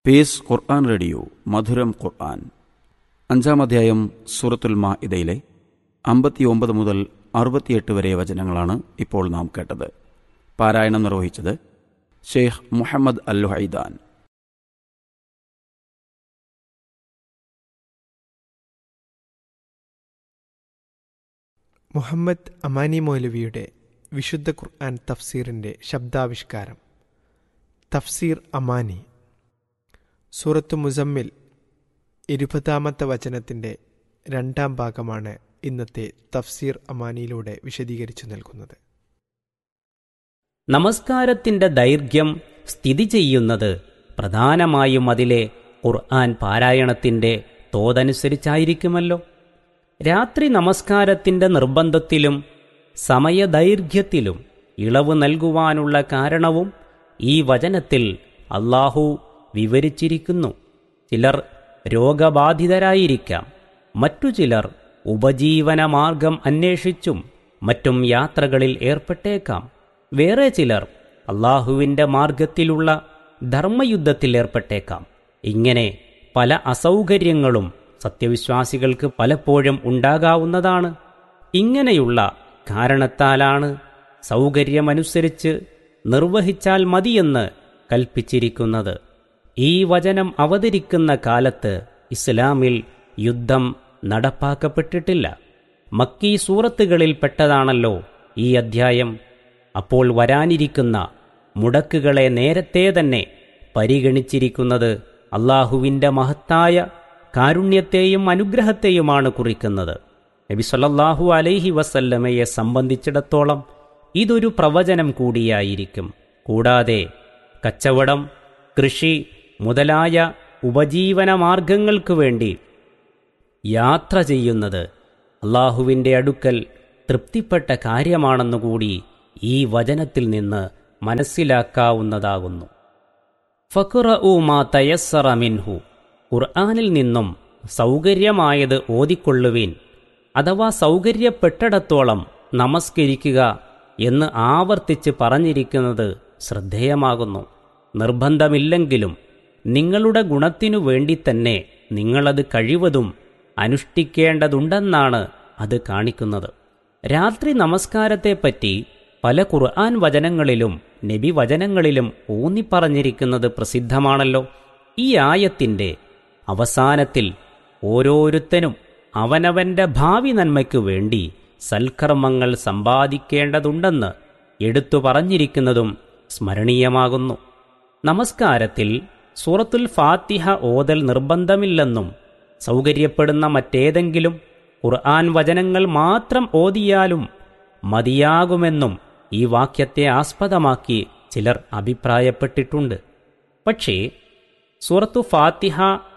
Piece ഖുർആൻ radio മധുരം ഖുർആൻ അഞ്ചാം അധ്യായം സൂറത്തുൽ മാ ഇതയിലെ അമ്പത്തിയൊമ്പത് മുതൽ അറുപത്തിയെട്ട് വരെ വചനങ്ങളാണ് ഇപ്പോൾ നാം കേട്ടത് പാരായണം നിർവഹിച്ചത് ഷെയ്ഖ് മുഹമ്മദ് അൽ ഹൈദാൻ മുഹമ്മദ് അമാനി മൗലവിയുടെ വിശുദ്ധ ഖുർആൻ തഫ്സീറിൻ്റെ ശബ്ദാവിഷ്കാരം തഫ്സീർ അമാനി സൂറത്ത് മുസമ്മിൽ ഇരുപതാമത്തെ വചനത്തിൻ്റെ രണ്ടാം ഭാഗമാണ് ഇന്നത്തെ തഫ്സീർ അമാനിയിലൂടെ വിശദീകരിച്ചു നൽകുന്നത് നമസ്കാരത്തിന്റെ ദൈർഘ്യം സ്ഥിതി ചെയ്യുന്നത് പ്രധാനമായും അതിലെ ഖുർആൻ പാരായണത്തിന്റെ തോതനുസരിച്ചായിരിക്കുമല്ലോ രാത്രി നമസ്കാരത്തിന്റെ നിർബന്ധത്തിലും സമയദൈർഘ്യത്തിലും ഇളവ് നൽകുവാനുള്ള കാരണവും ഈ വചനത്തിൽ അള്ളാഹു വിവരിച്ചിരിക്കുന്നു ചിലർ രോഗബാധിതരായിരിക്കാം മറ്റു ചിലർ ഉപജീവനമാർഗം അന്വേഷിച്ചും മറ്റും യാത്രകളിൽ ഏർപ്പെട്ടേക്കാം വേറെ ചിലർ അള്ളാഹുവിൻ്റെ മാർഗത്തിലുള്ള ധർമ്മയുദ്ധത്തിൽ ഏർപ്പെട്ടേക്കാം ഇങ്ങനെ പല അസൗകര്യങ്ങളും സത്യവിശ്വാസികൾക്ക് പലപ്പോഴും ഉണ്ടാകാവുന്നതാണ് ഇങ്ങനെയുള്ള കാരണത്താലാണ് സൗകര്യമനുസരിച്ച് നിർവഹിച്ചാൽ മതിയെന്ന് കൽപ്പിച്ചിരിക്കുന്നത് ഈ വചനം അവതരിക്കുന്ന കാലത്ത് ഇസ്ലാമിൽ യുദ്ധം നടപ്പാക്കപ്പെട്ടിട്ടില്ല മക്കീ സൂറത്തുകളിൽ പെട്ടതാണല്ലോ ഈ അധ്യായം അപ്പോൾ വരാനിരിക്കുന്ന മുടക്കുകളെ നേരത്തെ തന്നെ പരിഗണിച്ചിരിക്കുന്നത് അള്ളാഹുവിൻ്റെ മഹത്തായ കാരുണ്യത്തെയും അനുഗ്രഹത്തെയുമാണ് കുറിക്കുന്നത് നബി സല്ലല്ലാഹു അലൈഹി വസല്ലമയെ സംബന്ധിച്ചിടത്തോളം ഇതൊരു പ്രവചനം കൂടിയായിരിക്കും കൂടാതെ കച്ചവടം കൃഷി മുതലായ ഉപജീവന മാർഗങ്ങൾക്കു വേണ്ടി യാത്ര ചെയ്യുന്നത് അള്ളാഹുവിൻ്റെ അടുക്കൽ തൃപ്തിപ്പെട്ട കാര്യമാണെന്നുകൂടി ഈ വചനത്തിൽ നിന്ന് മനസ്സിലാക്കാവുന്നതാകുന്നു ഫക്കുറ മാ തയസ്സറ മിൻഹു ഖുർആാനിൽ നിന്നും സൗകര്യമായത് ഓതിക്കൊള്ളുവീൻ അഥവാ സൗകര്യപ്പെട്ടിടത്തോളം നമസ്കരിക്കുക എന്ന് ആവർത്തിച്ച് പറഞ്ഞിരിക്കുന്നത് ശ്രദ്ധേയമാകുന്നു നിർബന്ധമില്ലെങ്കിലും നിങ്ങളുടെ ഗുണത്തിനു വേണ്ടി തന്നെ നിങ്ങളത് കഴിവതും അനുഷ്ഠിക്കേണ്ടതുണ്ടെന്നാണ് അത് കാണിക്കുന്നത് രാത്രി നമസ്കാരത്തെപ്പറ്റി പല ഖുർആൻ വചനങ്ങളിലും നബി വചനങ്ങളിലും ഊന്നിപ്പറഞ്ഞിരിക്കുന്നത് പ്രസിദ്ധമാണല്ലോ ഈ ആയത്തിൻ്റെ അവസാനത്തിൽ ഓരോരുത്തനും അവനവന്റെ ഭാവി നന്മയ്ക്കു വേണ്ടി സൽക്കർമ്മങ്ങൾ സമ്പാദിക്കേണ്ടതുണ്ടെന്ന് എടുത്തു പറഞ്ഞിരിക്കുന്നതും സ്മരണീയമാകുന്നു നമസ്കാരത്തിൽ സൂറത്തുൽ ഫാത്തിഹ ഓതൽ നിർബന്ധമില്ലെന്നും സൗകര്യപ്പെടുന്ന മറ്റേതെങ്കിലും ഖുർആൻ വചനങ്ങൾ മാത്രം ഓതിയാലും മതിയാകുമെന്നും ഈ വാക്യത്തെ ആസ്പദമാക്കി ചിലർ അഭിപ്രായപ്പെട്ടിട്ടുണ്ട് പക്ഷേ സൂറത്തു ഫാത്തിഹ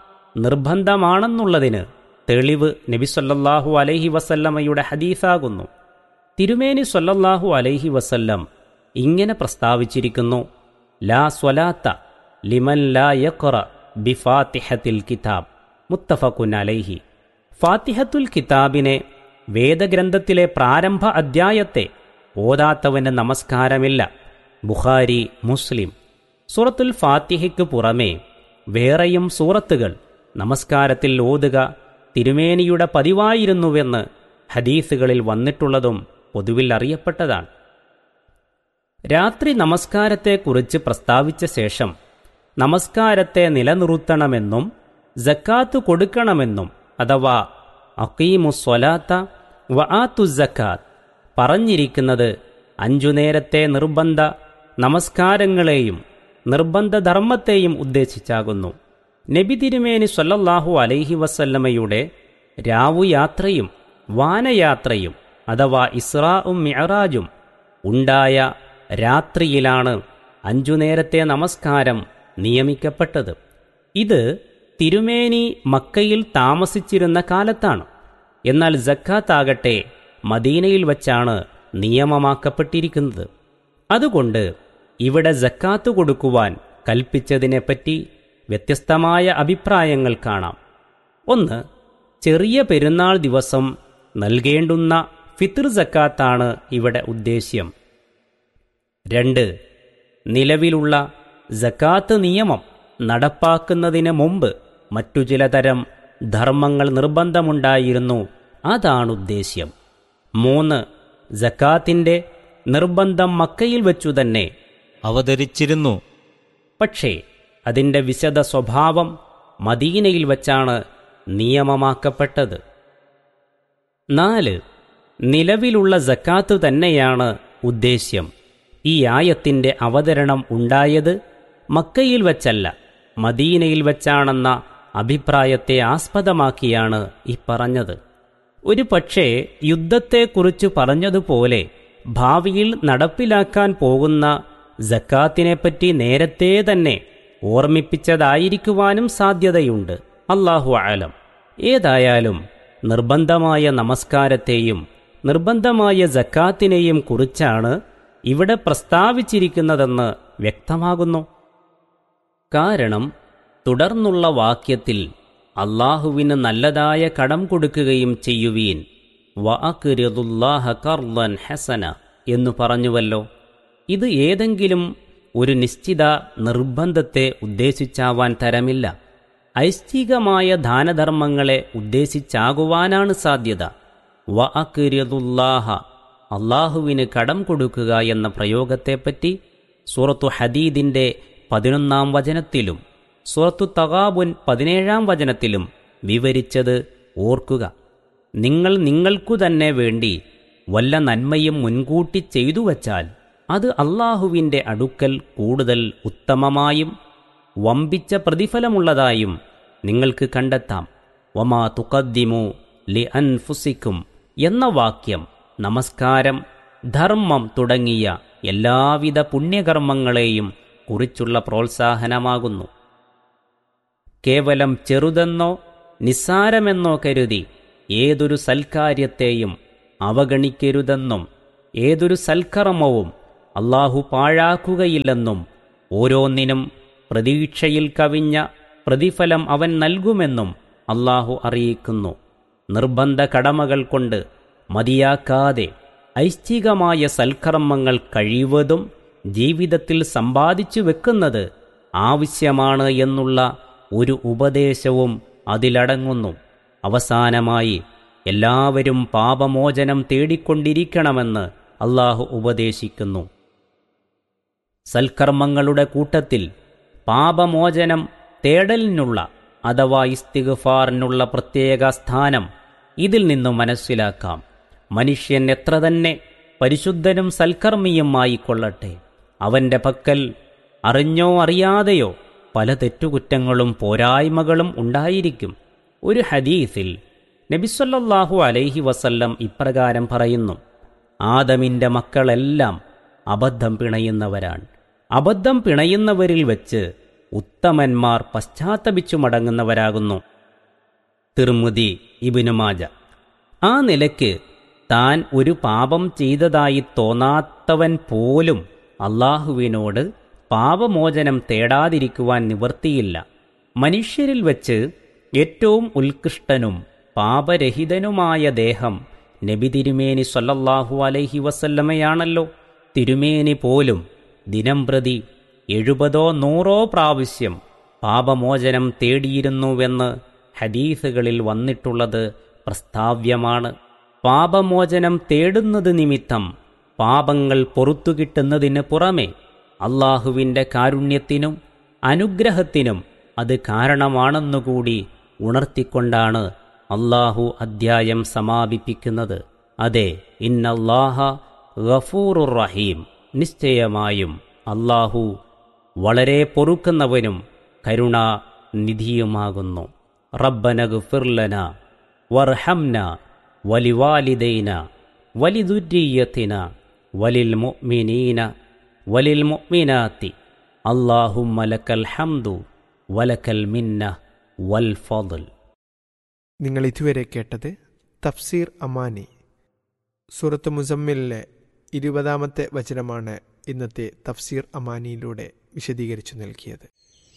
നിർബന്ധമാണെന്നുള്ളതിന് തെളിവ് നബി സല്ലല്ലാഹു അലൈഹി വസല്ലമയുടെ ഹദീസാകുന്നു തിരുമേനി സല്ലല്ലാഹു അലൈഹി വസല്ലം ഇങ്ങനെ പ്രസ്താവിച്ചിരിക്കുന്നു ലാ സ്വലാത്ത ലിമൻ ലാ യഖറ ബിഫാത്തിഹത്തിൽ കിതാബ് മുത്തഫക്കുൻ അലൈഹി ഫാത്തിഹത്തുൽ കിതാബിനെ വേദഗ്രന്ഥത്തിലെ പ്രാരംഭ അദ്ധ്യായത്തെ ഓതാത്തവന് നമസ്കാരമില്ല ബുഖാരി മുസ്ലിം സൂറത്തുൽ ഫാത്തിഹയ്ക്ക് പുറമേ വേറെയും സൂറത്തുകൾ നമസ്കാരത്തിൽ ഓതുക തിരുമേനിയുടെ പതിവായിരുന്നുവെന്ന് ഹദീസുകളിൽ വന്നിട്ടുള്ളതും പൊതുവിൽ അറിയപ്പെട്ടതാണ് രാത്രി നമസ്കാരത്തെക്കുറിച്ച് പ്രസ്താവിച്ച ശേഷം നമസ്കാരത്തെ നിലനിർത്തണമെന്നും ജക്കാത്ത് കൊടുക്കണമെന്നും അഥവാ അക്കീമുസ്വലാത്ത വആത്തു ജക്കാത്ത് പറഞ്ഞിരിക്കുന്നത് അഞ്ചു നേരത്തെ നിർബന്ധ നമസ്കാരങ്ങളെയും നിർബന്ധ ധർമ്മത്തെയും ഉദ്ദേശിച്ചാകുന്നു നബി തിരുമേനി സല്ലല്ലാഹു അലൈഹി വസല്ലമയുടെ രാവുയാത്രയും വാനയാത്രയും അഥവാ ഇസ്രാഉം മിഅറാജും ഉണ്ടായ രാത്രിയിലാണ് അഞ്ചു നേരത്തെ നമസ്കാരം നിയമിക്കപ്പെട്ടത് ഇത് തിരുമേനി മക്കയിൽ താമസിച്ചിരുന്ന കാലത്താണ് എന്നാൽ ജക്കാത്താകട്ടെ മദീനയിൽ വച്ചാണ് നിയമമാക്കപ്പെട്ടിരിക്കുന്നത് അതുകൊണ്ട് ഇവിടെ ജക്കാത്ത് കൊടുക്കുവാൻ കൽപ്പിച്ചതിനെപ്പറ്റി വ്യത്യസ്തമായ അഭിപ്രായങ്ങൾ കാണാം ഒന്ന് ചെറിയ പെരുന്നാൾ ദിവസം നൽകേണ്ടുന്ന ഫിത്ർ ജക്കാത്താണ് ഇവിടെ ഉദ്ദേശ്യം രണ്ട് നിലവിലുള്ള ജക്കാത്ത് നിയമം നടപ്പാക്കുന്നതിന് മുമ്പ് മറ്റു ചിലതരം ധർമ്മങ്ങൾ നിർബന്ധമുണ്ടായിരുന്നു അതാണ് ഉദ്ദേശ്യം മൂന്ന് ജക്കാത്തിന്റെ നിർബന്ധം മക്കയിൽ വെച്ചു തന്നെ അവതരിച്ചിരുന്നു പക്ഷേ അതിൻ്റെ വിശദ സ്വഭാവം മദീനയിൽ വച്ചാണ് നിയമമാക്കപ്പെട്ടത് നാല് നിലവിലുള്ള ജക്കാത്ത് തന്നെയാണ് ഉദ്ദേശ്യം ഈ ആയത്തിൻ്റെ അവതരണം ഉണ്ടായത് മക്കയിൽ വച്ചല്ല മദീനയിൽ വച്ചാണെന്ന അഭിപ്രായത്തെ ആസ്പദമാക്കിയാണ് ഈ പറഞ്ഞത് ഒരു പക്ഷേ യുദ്ധത്തെക്കുറിച്ച് പറഞ്ഞതുപോലെ ഭാവിയിൽ നടപ്പിലാക്കാൻ പോകുന്ന ജക്കാത്തിനെപ്പറ്റി നേരത്തെ തന്നെ ഓർമ്മിപ്പിച്ചതായിരിക്കുവാനും സാധ്യതയുണ്ട് അള്ളാഹു ആലം ഏതായാലും നിർബന്ധമായ നമസ്കാരത്തെയും നിർബന്ധമായ ജക്കാത്തിനെയും കുറിച്ചാണ് ഇവിടെ പ്രസ്താവിച്ചിരിക്കുന്നതെന്ന് വ്യക്തമാകുന്നു കാരണം തുടർന്നുള്ള വാക്യത്തിൽ അള്ളാഹുവിന് നല്ലതായ കടം കൊടുക്കുകയും ചെയ്യുവീൻ വഅക്രിദുല്ലാഹ കർലൻ ഹസന എന്നു പറഞ്ഞുവല്ലോ ഇത് ഏതെങ്കിലും ഒരു നിശ്ചിത നിർബന്ധത്തെ ഉദ്ദേശിച്ചാവാൻ തരമില്ല ഐശ്ചികമായ ദാനധർമ്മങ്ങളെ ഉദ്ദേശിച്ചാകുവാനാണ് സാധ്യത വഅക്രിദുല്ലാഹ അള്ളാഹുവിന് കടം കൊടുക്കുക എന്ന പ്രയോഗത്തെപ്പറ്റി സൂറത്തു ഹദീദിന്റെ പതിനൊന്നാം വചനത്തിലും സൂറത്തു തകാബുൻ പതിനേഴാം വചനത്തിലും വിവരിച്ചത് ഓർക്കുക നിങ്ങൾ നിങ്ങൾക്കു തന്നെ വേണ്ടി വല്ല നന്മയും മുൻകൂട്ടി ചെയ്തു വച്ചാൽ അത് അള്ളാഹുവിൻ്റെ അടുക്കൽ കൂടുതൽ ഉത്തമമായും വമ്പിച്ച പ്രതിഫലമുള്ളതായും നിങ്ങൾക്ക് കണ്ടെത്താം വമാ തുക്കദ്ദിമു ലി അൻഫുസിക്കും എന്ന വാക്യം നമസ്കാരം ധർമ്മം തുടങ്ങിയ എല്ലാവിധ പുണ്യകർമ്മങ്ങളെയും കുറിച്ചുള്ള പ്രോത്സാഹനമാകുന്നു കേവലം ചെറുതെന്നോ നിസ്സാരമെന്നോ കരുതി ഏതൊരു സൽക്കാര്യത്തെയും അവഗണിക്കരുതെന്നും ഏതൊരു സൽക്കർമ്മവും അള്ളാഹു പാഴാക്കുകയില്ലെന്നും ഓരോന്നിനും പ്രതീക്ഷയിൽ കവിഞ്ഞ പ്രതിഫലം അവൻ നൽകുമെന്നും അള്ളാഹു അറിയിക്കുന്നു നിർബന്ധ കടമകൾ കൊണ്ട് മതിയാക്കാതെ ഐച്ഛികമായ സൽക്കർമ്മങ്ങൾ കഴിവതും ജീവിതത്തിൽ സമ്പാദിച്ചു വെക്കുന്നത് ആവശ്യമാണ് എന്നുള്ള ഒരു ഉപദേശവും അതിലടങ്ങുന്നു അവസാനമായി എല്ലാവരും പാപമോചനം തേടിക്കൊണ്ടിരിക്കണമെന്ന് അള്ളാഹു ഉപദേശിക്കുന്നു സൽക്കർമ്മങ്ങളുടെ കൂട്ടത്തിൽ പാപമോചനം തേടലിനുള്ള അഥവാ ഇസ്തിഗ്ഫാറിനുള്ള പ്രത്യേക സ്ഥാനം ഇതിൽ നിന്നും മനസ്സിലാക്കാം മനുഷ്യൻ എത്ര തന്നെ പരിശുദ്ധനും സൽക്കർമ്മിയുമായി കൊള്ളട്ടെ അവന്റെ പക്കൽ അറിഞ്ഞോ അറിയാതെയോ പല തെറ്റുകുറ്റങ്ങളും പോരായ്മകളും ഉണ്ടായിരിക്കും ഒരു ഹദീസിൽ നബിസ്വല്ലാഹു അലൈഹി വസല്ലം ഇപ്രകാരം പറയുന്നു ആദമിൻ്റെ മക്കളെല്ലാം അബദ്ധം പിണയുന്നവരാണ് അബദ്ധം പിണയുന്നവരിൽ വെച്ച് ഉത്തമന്മാർ പശ്ചാത്തപിച്ചു മടങ്ങുന്നവരാകുന്നു തിർമുതി ഇബിനുമാജ ആ നിലയ്ക്ക് താൻ ഒരു പാപം ചെയ്തതായി തോന്നാത്തവൻ പോലും അള്ളാഹുവിനോട് പാപമോചനം തേടാതിരിക്കുവാൻ നിവർത്തിയില്ല മനുഷ്യരിൽ വച്ച് ഏറ്റവും ഉത്കൃഷ്ടനും പാപരഹിതനുമായ ദേഹം നബി തിരുമേനി സല്ലല്ലാഹു അലൈഹി വസല്ലമയാണല്ലോ തിരുമേനി പോലും ദിനം പ്രതി എഴുപതോ നൂറോ പ്രാവശ്യം പാപമോചനം തേടിയിരുന്നുവെന്ന് ഹദീസുകളിൽ വന്നിട്ടുള്ളത് പ്രസ്താവ്യമാണ് പാപമോചനം തേടുന്നത് നിമിത്തം പാപങ്ങൾ പൊറത്തു കിട്ടുന്നതിന് പുറമെ അള്ളാഹുവിൻ്റെ കാരുണ്യത്തിനും അനുഗ്രഹത്തിനും അത് കാരണമാണെന്നുകൂടി ഉണർത്തിക്കൊണ്ടാണ് അള്ളാഹു അദ്ധ്യായം സമാപിപ്പിക്കുന്നത് അതെ ഇന്നല്ലാഹ ഗഫൂറുർ റഹീം നിശ്ചയമായും അള്ളാഹു വളരെ പൊറുക്കുന്നവനും കരുണാനിധിയുമാകുന്നു റബ്ബനഗ് ഫിർലന വർഹംന വലിവാലിദൈന വലിദുര്യത്തിന വലിൽ മുഅ്മിനീന വലിൽ മുഅ്മിനാത്തി അല്ലാഹുമ്മ ലക്കൽ ഹംദു വലക്കൽ മിന്ന വൽ ഫضൽ നിങ്ങൾ ഇതുവരെ കേട്ടത് തഫ്സീർ അമാനി സൂറത്ത് മുസമ്മിലിലെ ഇരുപതാമത്തെ വചനമാണ് ഇന്നത്തെ തഫ്സീർ അമാനിയിലൂടെ വിശദീകരിച്ചു നൽകിയത്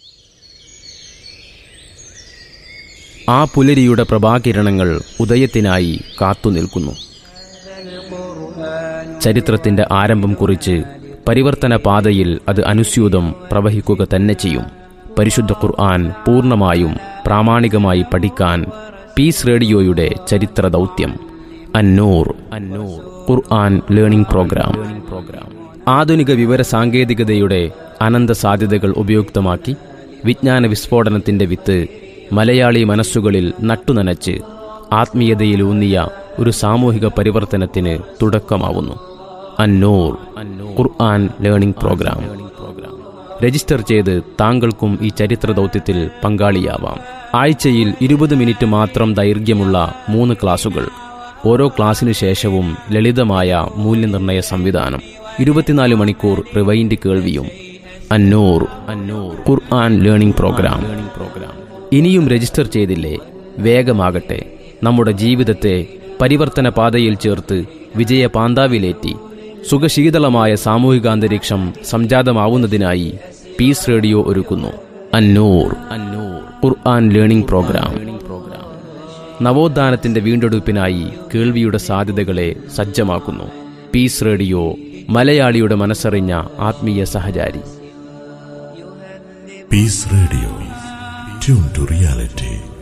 ആ പുലരിയുടെ പ്രഭാകിരണങ്ങൾ ഉദയത്തിനായി കാത്തുനിൽക്കുന്നു ചരിത്രത്തിന്റെ ആരംഭം കുറിച്ച് പരിവർത്തന പാതയിൽ അത് അനുസ്യൂതം പ്രവഹിക്കുക തന്നെ ചെയ്യും പരിശുദ്ധ ഖുർആൻ പൂർണ്ണമായും പ്രാമാണികമായി പഠിക്കാൻ പീസ് റേഡിയോയുടെ ചരിത്ര ദൗത്യം അന്നൂർ അന്നൂർ ഖുർആൻ ലേണിംഗ് പ്രോഗ്രാം ആധുനിക വിവര സാങ്കേതികതയുടെ അനന്ത സാധ്യതകൾ ഉപയുക്തമാക്കി വിജ്ഞാന വിസ്ഫോടനത്തിന്റെ വിത്ത് മലയാളി മനസ്സുകളിൽ നട്ടുനനച്ച് ആത്മീയതയിലൂന്നിയ ഒരു സാമൂഹിക പരിവർത്തനത്തിന് തുടക്കമാവുന്നു Annoor Quran learning programme register ചെയ്ത് താങ്കൾക്കും ഈ ചരിത്ര ദൗത്യത്തിൽ പങ്കാളിയാവാം ആഴ്ചയിൽ ഇരുപത് മിനിറ്റ് മാത്രം ദൈർഘ്യമുള്ള മൂന്ന് ക്ലാസുകൾ ഓരോ ക്ലാസ്സിനു ശേഷവും ലളിതമായ മൂല്യനിർണ്ണയ സംവിധാനം ഇരുപത്തിനാല് മണിക്കൂർ റിവൈൻഡ് കേൾവിയും Annoor Annoor Quran learning programme ഇനിയും രജിസ്റ്റർ ചെയ്തില്ലേ വേഗമാകട്ടെ നമ്മുടെ ജീവിതത്തെ പരിവർത്തന പാതയിൽ ചേർത്ത് വിജയ പാന്താവിലേറ്റി സുഖശീതളമായ സാമൂഹികാന്തരീക്ഷം സംജാതമാവുന്നതിനായി പീസ് റേഡിയോ ഒരുക്കുന്നു അന്നൂർ അന്നൂർ ഖുർആൻ ലേണിംഗ് പ്രോഗ്രാം നവോത്ഥാനത്തിന്റെ വീണ്ടെടുപ്പിനായി കേൾവിയുടെ സാധ്യതകളെ സജ്ജമാക്കുന്നു പീസ് റേഡിയോ മലയാളിയുടെ മനസ്സറിഞ്ഞ ആത്മീയ സഹചാരി Peace Radio. Tune to reality.